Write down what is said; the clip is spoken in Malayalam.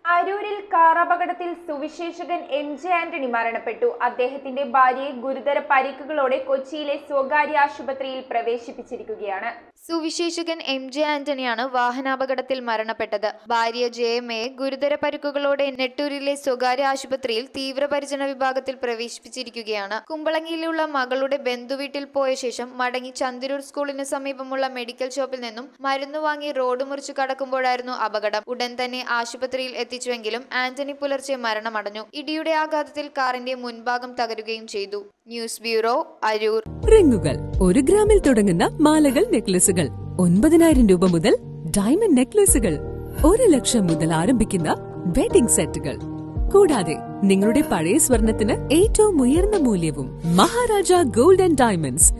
അരൂരിൽ കാർ അപകടത്തിൽ സുവിശേഷകൻ എം ജെ ആന്റണി മരണപ്പെട്ടു അദ്ദേഹത്തിന്റെ ഭാര്യയെ ഗുരുതര പരിക്കുകളോടെ കൊച്ചിയിലെ സ്വകാര്യ ആശുപത്രിയിൽ പ്രവേശിപ്പിച്ചിരിക്കുകയാണ് സുവിശേഷകൻ എം ജെ ആന്റണിയാണ് വാഹനാപകടത്തിൽ മരണപ്പെട്ടത് ഭാര്യ ജയമയെ ഗുരുതര പരിക്കുകളോടെ നെട്ടൂരിലെ സ്വകാര്യ ആശുപത്രിയിൽ തീവ്രപരിചരണ വിഭാഗത്തിൽ പ്രവേശിപ്പിച്ചിരിക്കുകയാണ് കുമ്പളങ്ങിയിലുള്ള മകളുടെ ബന്ധുവീട്ടിൽ പോയ ശേഷം മടങ്ങി ചന്ദിരൂർ സ്കൂളിന് സമീപമുള്ള മെഡിക്കൽ ഷോപ്പിൽ നിന്നും മരുന്ന് വാങ്ങി റോഡ് മുറിച്ചു കടക്കുമ്പോഴായിരുന്നു അപകടം ഉടൻ തന്നെ ആശുപത്രിയിൽ എത്തിച്ചുവെങ്കിലും ആന്റണി പുലർച്ചെ മരണമടഞ്ഞു ഇടിയുടെ ആഘാതത്തിൽ കാറിന്റെ മുൻഭാഗം തകരുകയും ചെയ്തു ന്യൂസ് ബ്യൂറോ അരൂർ റിങ്ങുകൾ ഒരു ഗ്രാമിൽ തുടങ്ങുന്ന മാലകൾ നെക്ലസുകൾ ഒൻപതിനായിരം രൂപ മുതൽ ഡയമണ്ട് നെക്ലസുകൾ ഒരു ലക്ഷം മുതൽ ആരംഭിക്കുന്ന വെഡിംഗ് സെറ്റുകൾ കൂടാതെ നിങ്ങളുടെ പഴയ സ്വർണത്തിന് ഏറ്റവും ഉയർന്ന മൂല്യവും മഹാരാജ ഗോൾഡ് ആൻഡ് ഡയമണ്ട്സ്